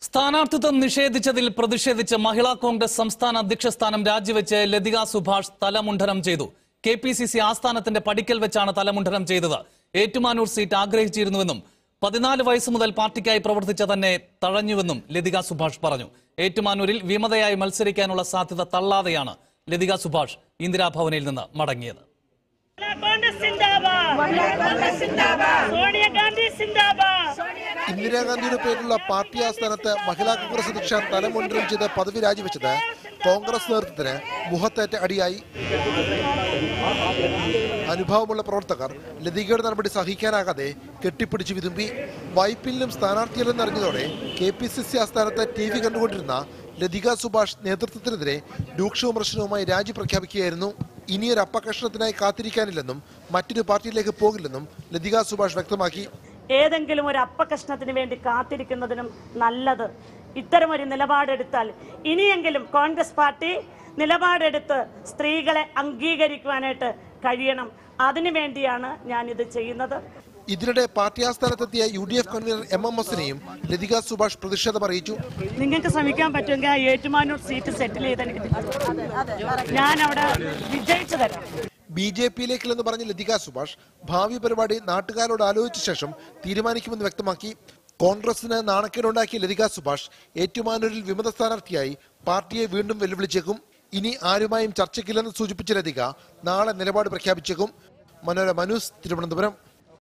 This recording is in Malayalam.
സ്ഥാനാർത്ഥിത്വം നിഷേധിച്ചതിൽ പ്രതിഷേധിച്ച് മഹിളാ കോൺഗ്രസ് സംസ്ഥാന അധ്യക്ഷ സ്ഥാനം രാജിവെച്ച് ലതിക സുഭാഷ് തലമുണ്ഡനം ചെയ്തു കെ പി സി സി ആസ്ഥാനത്തിന്റെ പടിക്കൽ വെച്ചാണ് തലമുണ്ഡനം ചെയ്തത് ഏറ്റുമാനൂർ സീറ്റ് ആഗ്രഹിച്ചിരുന്നുവെന്നും പതിനാല് വയസ്സ് മുതൽ പാർട്ടിക്കായി പ്രവർത്തിച്ച തന്നെ തഴഞ്ഞുവെന്നും ലതിക സുഭാഷ് പറഞ്ഞു ഏറ്റുമാനൂരിൽ വിമതയായി മത്സരിക്കാനുള്ള സാധ്യത തള്ളാതെയാണ് ലതിക സുഭാഷ് ഇന്ദിരാഭവനിൽ നിന്ന് മടങ്ങിയത് കോൺഗ്രസ് സിന്ദാബാദ് സോണിയാഗാന്ധി സിന്ദാബാദ് ഇന്ദിരാഗാന്ധിയുടെ പേരിലുള്ള പാർട്ടി ആസ്ഥാനത്ത് മഹിളാ കോൺഗ്രസ് അധ്യക്ഷ തലമുണ്ടനം ചെയ്ത് പദവി രാജിവെച്ചത് കോൺഗ്രസ് നേതൃത്വത്തിന് മുഖത്തേറ്റ അടിയായി അനുഭവമുള്ള പ്രവർത്തകർ ലതികയുടെ നടപടി സഹിക്കാനാകാതെ കെട്ടിപ്പിടിച്ച് വിതുമ്പി വൈപ്പിലും സ്ഥാനാർത്ഥിയല്ലെന്ന് അറിഞ്ഞതോടെ കെ പി സി സി ആസ്ഥാനത്ത് ടി വി കണ്ടുകൊണ്ടിരുന്ന ലതിക സുഭാഷ് നേതൃത്വത്തിനെതിരെ രൂക്ഷ വിമർശനവുമായി രാജി പ്രഖ്യാപിക്കുകയായിരുന്നു ഇനിയൊരു അപ്പകഷ്ണത്തിനായി കാത്തിരിക്കാനില്ലെന്നും മറ്റൊരു പാർട്ടിയിലേക്ക് പോകില്ലെന്നും ലതിക സുഭാഷ് വ്യക്തമാക്കി ഏതെങ്കിലും ഒരു അപ്പകഷ്ണത്തിന് വേണ്ടി കാത്തിരിക്കുന്നതിനും നല്ലത് ഇത്തരമൊരു നിലപാടെടുത്താൽ ഇനിയെങ്കിലും കോൺഗ്രസ് പാർട്ടി നിലപാടെടുത്ത് സ്ത്രീകളെ അംഗീകരിക്കുവാനായിട്ട് കഴിയണം അതിനു വേണ്ടിയാണ് ഞാനിത് ചെയ്യുന്നത് ഇതിനിടെ പാർട്ടി ആസ്ഥാനത്തെത്തിയ U D F convener M M എസിനെയും ലതിക സുഭാഷ് പ്രതിഷേധം അറിയിച്ചു നിങ്ങൾക്ക് ശ്രമിക്കാൻ പറ്റുമെങ്കിൽ ആ ഏറ്റുമാനൂർ സീറ്റ് സെറ്റിൽ ചെയ്ത് എനിക്ക് ഞാൻ അവിടെ വിജയിച്ചു തരാം ബി ജെ പിയിലേക്കില്ലെന്ന് പറഞ്ഞ ലതിക സുഭാഷ് ഭാവി പരിപാടി നാട്ടുകാരോട് ആലോചിച്ച ശേഷം തീരുമാനിക്കുമെന്ന് വ്യക്തമാക്കി കോൺഗ്രസിന് നാണക്കേടുണ്ടാക്കിയ ലതിക സുഭാഷ് ഏറ്റുമാനൂരിൽ വിമത സ്ഥാനാർത്ഥിയായി പാർട്ടിയെ വീണ്ടും വെല്ലുവിളിച്ചേക്കും ഇനി ആരുമായും ചർച്ചയ്ക്കില്ലെന്ന് സൂചിപ്പിച്ച ലതിക നാളെ നിലപാട് പ്രഖ്യാപിച്ചേക്കും മനോരമ ന്യൂസ് തിരുവനന്തപുരം